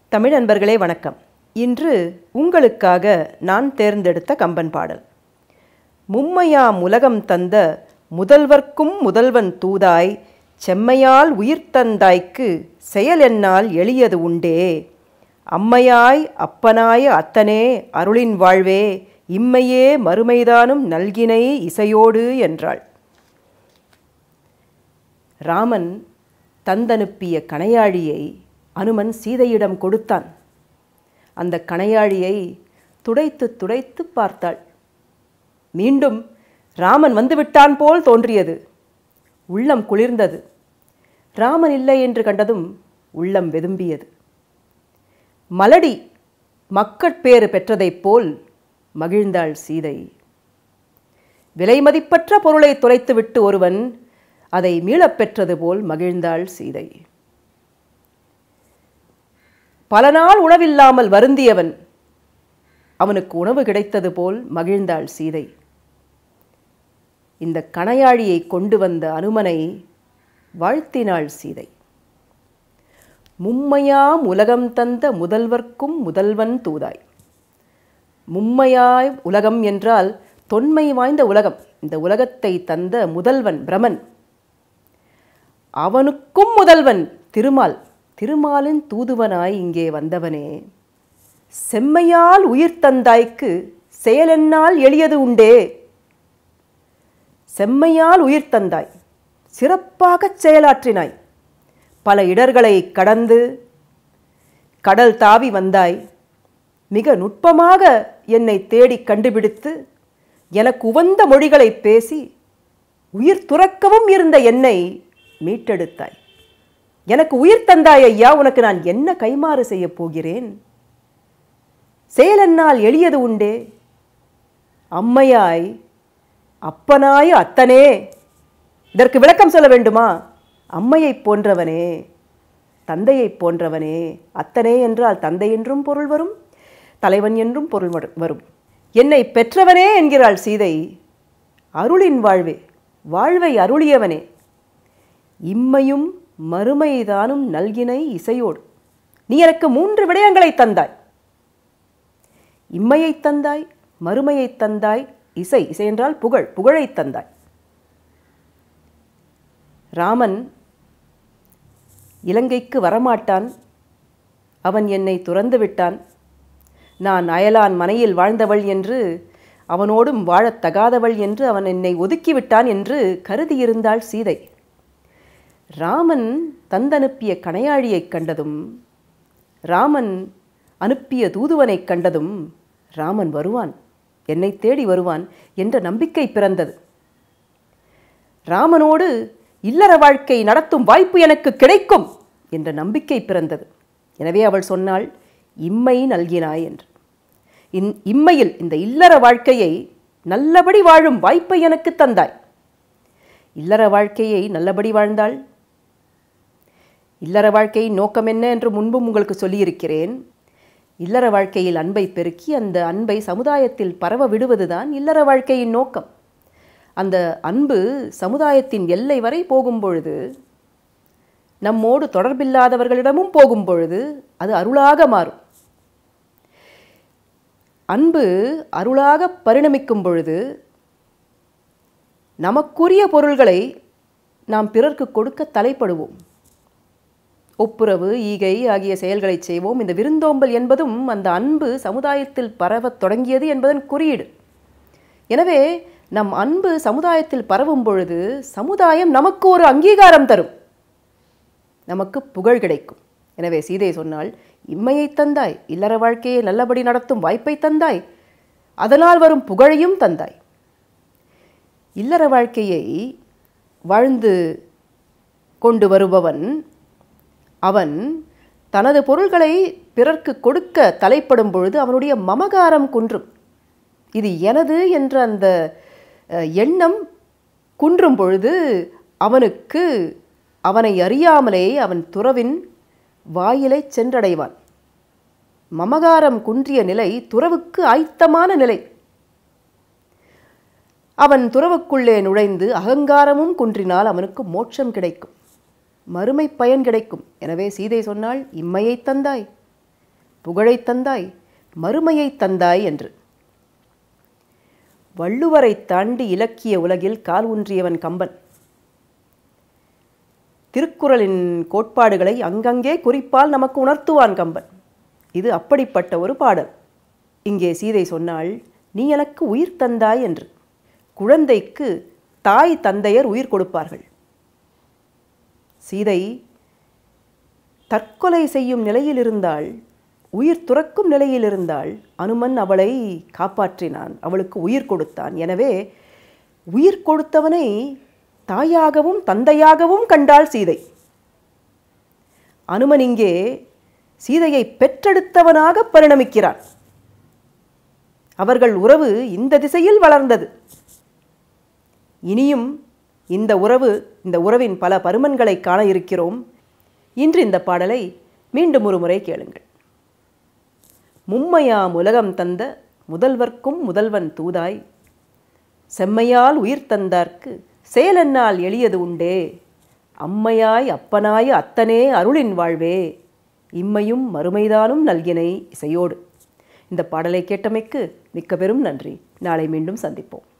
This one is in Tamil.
தமிழ் அன்பர்களே வணக்கம் இன்று உங்களுக்காக நான் தேர்ந்தெடுத்த கம்பன் பாடல் மும்மையாம் உலகம் தந்த முதல்வர்க்கும் முதல்வன் தூதாய் செம்மையால் உயிர் தந்தாய்க்கு செயல் என்னால் எளியது உண்டே அம்மையாய் அப்பனாய அத்தனே அருளின் வாழ்வே இம்மையே மறுமைதானும் நல்கினை இசையோடு என்றாள் ராமன் தந்தனுப்பிய கணையாழியை அனுமன் சீதையிடம் கொடுத்தான் அந்த கணையாழியை துடைத்து துடைத்து பார்த்தாள் மீண்டும் ராமன் வந்துவிட்டான் போல் தோன்றியது உள்ளம் குளிர்ந்தது ராமன் இல்லை என்று கண்டதும் உள்ளம் வெதும்பியது மலடி மக்கட்பேறு பெற்றதைப் போல் மகிழ்ந்தாள் சீதை விலைமதிப்பற்ற பொருளை துரைத்துவிட்டு ஒருவன் அதை மீளப் பெற்றது போல் மகிழ்ந்தாள் சீதை பல நாள் உணவில்லாமல் வருந்தியவன் அவனுக்கு உணவு கிடைத்தது போல் மகிழ்ந்தாள் சீதை இந்த கணையாழியை கொண்டு வந்த அனுமனை வாழ்த்தினாள் சீதை மும்மையாம் உலகம் தந்த முதல்வர்க்கும் முதல்வன் தூதாய் மும்மையாய் உலகம் என்றால் தொன்மை வாய்ந்த உலகம் இந்த உலகத்தை தந்த முதல்வன் பிரமன் அவனுக்கும் முதல்வன் திருமால் திருமாலின் தூதுவனாய் இங்கே வந்தவனே செம்மையால் உயிர் தந்தாய்க்கு செயலென்னால் எளியது உண்டே செம்மையால் உயிர் தந்தாய் சிறப்பாகச் செயலாற்றினாய் பல இடர்களை கடந்து கடல் தாவி வந்தாய் மிக நுட்பமாக என்னை தேடி கண்டுபிடித்து எனக்கு உவந்த மொழிகளை பேசி உயிர் துறக்கவும் இருந்த என்னை மீட்டெடுத்தாய் எனக்கு உயிர் தந்தாய் ஐயா உனக்கு நான் என்ன கைமாறு செய்யப் போகிறேன் செயலென்னால் எளியது உண்டே அம்மையாய் அப்பனாய் அத்தனே இதற்கு விளக்கம் சொல்ல வேண்டுமா அம்மையைப் போன்றவனே தந்தையைப் போன்றவனே அத்தனே என்றால் தந்தை என்றும் பொருள் வரும் தலைவன் என்றும் பொருள் வரும் என்னை பெற்றவனே என்கிறாள் சீதை அருளின் வாழ்வே வாழ்வை அருளியவனே இம்மையும் மறுமைதானும் நல்கினை இசையோடு நீ எனக்கு மூன்று விடயங்களை தந்தாய் இம்மையை தந்தாய் மறுமையை தந்தாய் இசை இசை என்றால் புகழ் புகழை தந்தாய் ராமன் இலங்கைக்கு வரமாட்டான் அவன் என்னை துறந்து விட்டான் நான் அயலான் மனையில் வாழ்ந்தவள் என்று அவனோடும் வாழத் தகாதவள் என்று அவன் என்னை ஒதுக்கிவிட்டான் என்று கருதியிருந்தாள் சீதை ராமன் தந்தனுப்பிய கணையாழியைக் கண்டதும் ராமன் அனுப்பிய தூதுவனைக் கண்டதும் ராமன் வருவான் என்னை தேடி வருவான் என்ற நம்பிக்கை பிறந்தது ராமனோடு இல்லற வாழ்க்கை நடத்தும் வாய்ப்பு எனக்கு கிடைக்கும் என்ற நம்பிக்கை பிறந்தது எனவே அவள் சொன்னாள் இம்மை நல்கினாய் என்று இன் இம்மையில் இந்த இல்லற வாழ்க்கையை நல்லபடி வாழும் வாய்ப்பை எனக்கு தந்தாய் இல்லற வாழ்க்கையை நல்லபடி வாழ்ந்தாள் இல்லற வாழ்க்கையின் நோக்கம் என்ன என்று முன்பும் உங்களுக்கு சொல்லியிருக்கிறேன் இல்லற வாழ்க்கையில் அன்பை பெருக்கி அந்த அன்பை சமுதாயத்தில் பரவ விடுவதுதான் இல்லற வாழ்க்கையின் நோக்கம் அந்த அன்பு சமுதாயத்தின் எல்லை வரை போகும் பொழுது நம்மோடு தொடர்பில்லாதவர்களிடமும் போகும் பொழுது அது அருளாக மாறும் அன்பு அருளாக பரிணமிக்கும் பொழுது நமக்குரிய பொருள்களை நாம் பிறர்க்கு கொடுக்க தலைப்படுவோம் ஒப்புரவு ஈகை ஆகிய செயல்களை செய்வோம் இந்த விருந்தோம்பல் என்பதும் அந்த அன்பு சமுதாயத்தில் பரவத் தொடங்கியது என்பதன் குறியீடு எனவே நம் அன்பு சமுதாயத்தில் பரவும் பொழுது சமுதாயம் நமக்கு ஒரு அங்கீகாரம் தரும் நமக்கு புகழ் கிடைக்கும் எனவே சீதை சொன்னால் இம்மையை தந்தாய் இல்லற வாழ்க்கையை நல்லபடி நடத்தும் வாய்ப்பை தந்தாய் அதனால் வரும் புகழையும் தந்தாய் இல்லற வாழ்க்கையை வாழ்ந்து கொண்டு வருபவன் அவன் தனது பொருள்களை பிறர்க்கு கொடுக்க தலைப்படும் பொழுது அவனுடைய மமகாரம் குன்றும் இது எனது என்ற அந்த எண்ணம் குன்றும் பொழுது அவனுக்கு அவனை அறியாமலே அவன் துறவின் வாயிலை சென்றடைவான் மமகாரம் குன்றிய நிலை துறவுக்கு ஆயத்தமான நிலை அவன் துறவுக்குள்ளே நுழைந்து அகங்காரமும் குன்றினால் அவனுக்கு மோட்சம் கிடைக்கும் மறுமை பயன் கிடைக்கும் எனவே சீதை சொன்னால் இம்மையை தந்தாய் புகழைத் தந்தாய் மறுமையைத் தந்தாய் என்று வள்ளுவரை தாண்டி இலக்கிய உலகில் கால் ஊன்றியவன் கம்பன் திருக்குறளின் கோட்பாடுகளை அங்கங்கே குறிப்பால் நமக்கு உணர்த்துவான் கம்பன் இது அப்படிப்பட்ட ஒரு பாடல் இங்கே சீதை சொன்னாள் நீ எனக்கு உயிர் தந்தாய் என்று குழந்தைக்கு தாய் தந்தையர் உயிர் கொடுப்பார்கள் சீதை தற்கொலை செய்யும் நிலையில் இருந்தால் உயிர் துறக்கும் நிலையில் இருந்தால் அனுமன் அவளை காப்பாற்றினான் அவளுக்கு உயிர் கொடுத்தான் எனவே உயிர் கொடுத்தவனை தாயாகவும் தந்தையாகவும் கண்டாள் சீதை அனுமன் இங்கே சீதையை பெற்றெடுத்தவனாக பரிணமிக்கிறான் அவர்கள் உறவு இந்த திசையில் வளர்ந்தது இனியும் இந்த உறவு இந்த உறவின் பல பருமன்களை காண இருக்கிறோம் இன்று இந்த பாடலை மீண்டும் ஒரு முறை கேளுங்கள் மும்மையாம் உலகம் தந்த முதல்வர்க்கும் முதல்வன் தூதாய் செம்மையால் உயிர் தந்தார்க்கு செயலென்னால் எளியது உண்டே அம்மையாய் அப்பனாய் அத்தனே அருளின் வாழ்வே இம்மையும் மறுமைதானும் நல்கினை இசையோடு இந்த பாடலை கேட்டமைக்கு மிக்க பெரும் நன்றி நாளை மீண்டும் சந்திப்போம்